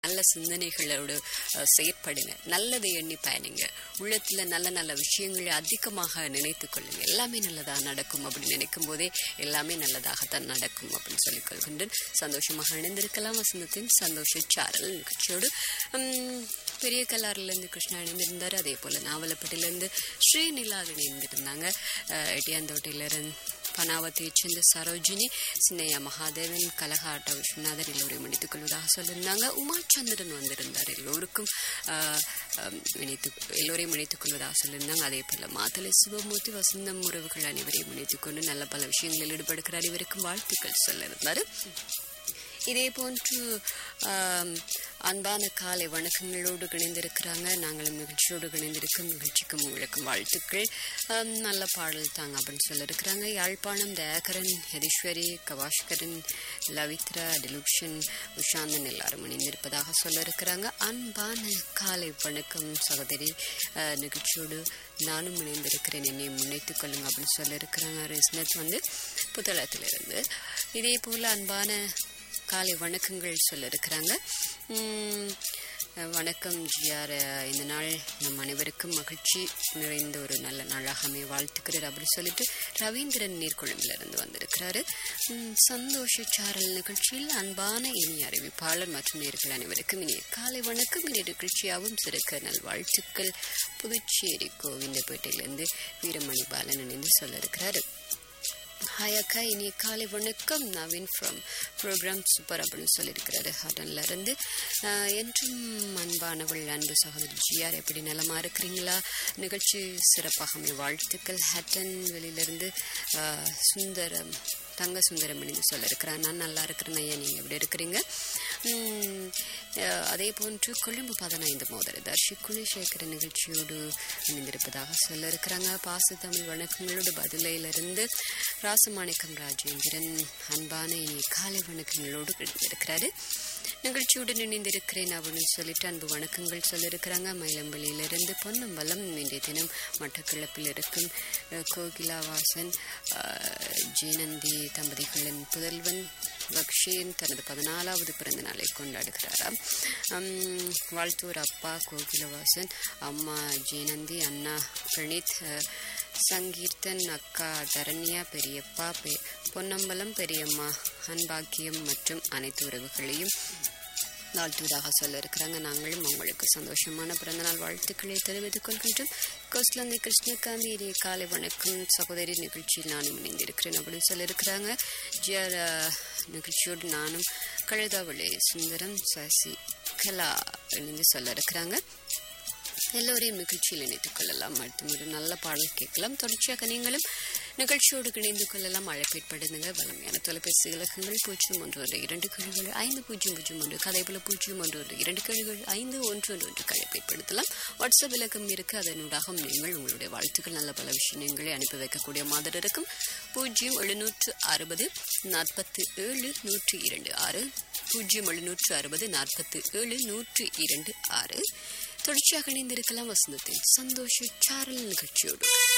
நல்ல சிந்தனைகளோடு அஹ், செயற்படுங்க நல்லதை எண்ணி பயணிங்க உள்ளத்துல நல்ல நல்ல விஷயங்களை அதிகமாக நினைத்து கொள்ளுங்க எல்லாமே நல்லதா நடக்கும் அப்படின்னு நினைக்கும் போதே எல்லாமே நல்லதாகத்தான் நடக்கும் அப்படின்னு சொல்லிக் கொள்கின்றேன் சந்தோஷமாக இணைந்திருக்கலாம் வசந்தத்தின் சந்தோஷ சாரல் நிகழ்ச்சியோடு உம், பெரிய கல்லாறிலிருந்து கிருஷ்ணா இணைந்திருந்தார் அதே போல நாவலப்பட்டிலிருந்து ஸ்ரீநிலா இணைந்திருந்தாங்க அஹ், எட்டியாந்தோட்டையிலிருந்து பனாவத்தைச் சேர்ந்த சரோஜினி சின்னையா மகாதேவன் கலகாட்ட விஸ்வநாதர் எல்லோரையும் இணைத்துக் கொள்வதாக சொல்லியிருந்தாங்க உமாச்சந்திரன் வந்திருந்தார் எல்லோருக்கும் ஆஹ், ஆம், இணைத்து எல்லோரையும் இணைத்துக் கொள்வதாக சொல்லியிருந்தாங்க அதே போல மாத்தலை சிவமூர்த்தி வசந்தம் உறவுகள் அனைவரையும் இணைத்துக் கொண்டு நல்ல பல விஷயங்களில் ஈடுபடுகிறார் இவருக்கும் வாழ்த்துக்கள் சொல்லியிருந்தார் இதே போன்று ஆம், அன்பான காலை வணக்கங்களோடு இணைந்திருக்கிறாங்க நாங்களும் நிகழ்ச்சியோடு இணைந்திருக்கும் நிகழ்ச்சிக்கும் உங்களுக்கும் வாழ்த்துக்கள் ஆம், நல்ல பாடல் தாங்க அப்படின்னு சொல்லியிருக்கிறாங்க யாழ்ப்பாணம் தயாகரன் யதீஸ்வரி கவாஷ்கரன் லவித்ரா டிலுக்ஷன் உஷாந்தன் எல்லாரும் இணைந்திருப்பதாக சொல்லியிருக்கிறாங்க அன்பான காலை வணக்கம் சகோதரி ஆ, நிகழ்ச்சியோடு நானும் இணைந்திருக்கிறேன் என்னை முன்னைத்துக் கொள்ளுங்க அப்படின்னு சொல்லியிருக்கிறாங்க ரிஸ்னத் வந்து புத்தளத்திலிருந்து இதே போல அன்பான காலை வணக்கங்கள் சொல்ல இருக்கிறாங்க வணக்கம் ஜிஆர் இந்த நாள் நம் அனைவருக்கும் மகிழ்ச்சி நிறைந்த ஒரு நல்ல நாளாக அமைய வாழ்த்துக்கிறார் அப்படின்னு சொல்லிட்டு ரவீந்திரன் நீர்கொழும்பிலிருந்து வந்திருக்கிறாரு உம், சந்தோஷ சாரல் நிகழ்ச்சியில் அன்பான இனிய அறிவிப்பாளர் மற்றும் நேர்கள் அனைவருக்கும் இனிய காலை வணக்கம் இனிய நிகழ்ச்சியாகவும் சிறக்க நல் வாழ்த்துக்கள் புதுச்சேரி கோவிந்தப்பேட்டையிலிருந்து வீரமணி பாலன் இணைந்து சொல்ல இருக்கிறாரு ஹாய் அக்கா இனிய காலை வணக்கம் நவீன் ஃப்ரம் ப்ரோக்ராம் சூப்பர் அப்படின்னு சொல்லியிருக்கிறாரு ஹார்டன்ல இருந்து ஆஹ், என்றும் அன்பானவள் அன்பு சகோதரி ஜிஆர் எப்படி நலமா இருக்கிறீங்களா நிகழ்ச்சி சிறப்பாக அமைய வாழ்த்துக்கள் ஹட்டன் வெளியிலிருந்து ஆஹ், சுந்தரம் தங்க சுந்தரம் இணைந்து சொல்ல இருக்கிறான் நான் நல்லா இருக்கிறேன் ஐயா நீங்கள் எப்படி இருக்கிறீங்க உம், அஹ், அதே போன்று கொழும்பு பதினைந்து மோதல் தர்ஷி குணசேகர நிகழ்ச்சியோடு இணைந்திருப்பதாக சொல்ல இருக்கிறாங்க பாச தமிழ் வணக்கங்களோடு பதிலையிலிருந்து ராசமாணிக்கம் ராஜேந்திரன் அன்பான இனிய காலை வணக்கங்களோடு இணைந்திருக்கிறாரு நிகழ்ச்சியுடன் இணைந்திருக்கிறேன் அப்படின்னு சொல்லிட்டு அன்பு வணக்கங்கள் சொல்லியிருக்கிறாங்க மயிலம்பள்ளியிலிருந்து பொன்னம்பலம் இன்றைய தினம் மட்டக்கிழப்பில் இருக்கும் அஹ், கோகிலா வாசன் அஹ், ஜெயநந்தி தம்பதிகளின் புதல்வன் லக்ஷேன் தனது பதினாலாவது பிறந்த நாளை கொண்டாடுகிறாராம் உம், வாழ்த்தூர் அப்பா கோகிலவாசன் அம்மா ஜெயநந்தி அண்ணா பிரணீத் அஹ், சங்கீர்த்தன் அக்கா தரண்யா பெரியப்பா பெ பொன்னம்பலம் பெரியம்மா அன்பாக்கியம் மற்றும் அனைத்து உறவுகளையும் வாழ்த்துவதாக சொல்ல இருக்கிறாங்க நாங்களும் உங்களுக்கு சந்தோஷமான பிறந்தநாள் வாழ்த்துக்களை தெரிவித்துக் கொள்கின்றோம் கோஸ்லந்தை கிருஷ்ணகாந்தி இனிய காலை வணக்கம் சகோதரி நிகழ்ச்சியில் நானும் இணைந்திருக்கிறேன் அப்படின்னு சொல்லியிருக்கிறாங்க ஜிஆர் அஹ், நிகழ்ச்சியோடு நானும் கழுதாவளி சுந்தரம் சசி கலா இணைந்து சொல்ல இருக்கிறாங்க எல்லோரையும் நிகழ்ச்சியில் இணைத்துக் கொள்ளலாம் அடுத்த ஒரு நல்ல பாடல் கேட்கலாம் தொடர்ச்சியாக நீங்களும் நிகழ்ச்சியோடு இணைந்து கொள்ளலாம் அழைப்பேற்படுங்க வளமையான தொலைபேசி இலக்கங்கள் பூஜ்ஜியம் ஒன்று ஒன்று இரண்டு கழிவுகள் ஐந்து பூஜ்ஜியம் பூஜ்ஜியம் ஒன்று கதைபோல பூஜ்ஜியம் ஒன்று ஒன்று இரண்டு கழிவுகள் ஐந்து ஒன்று ஒன்று ஒன்று அழைப்பேற்படுத்தலாம் வாட்ஸ்அப் இலக்கம் இருக்கு அதனூடாக நீங்கள் உங்களுடைய வாழ்த்துக்கள் நல்ல பல விஷயங்களை அனுப்பி வைக்கக்கூடிய மாதிரி இருக்கும் பூஜ்ஜியம் எழுநூற்று அறுபது நாற்பத்து ஏழு நூற்றி இரண்டு ஆறு பூஜ்ஜியம் எழுநூற்று அறுபது நாற்பத்து ஏழு நூற்றி இரண்டு ஆறு தொடர்ச்சியாக இணைந்திருக்கலாம் வசந்தத்தின் சந்தோஷ சாரல் நிகழ்ச்சியோடு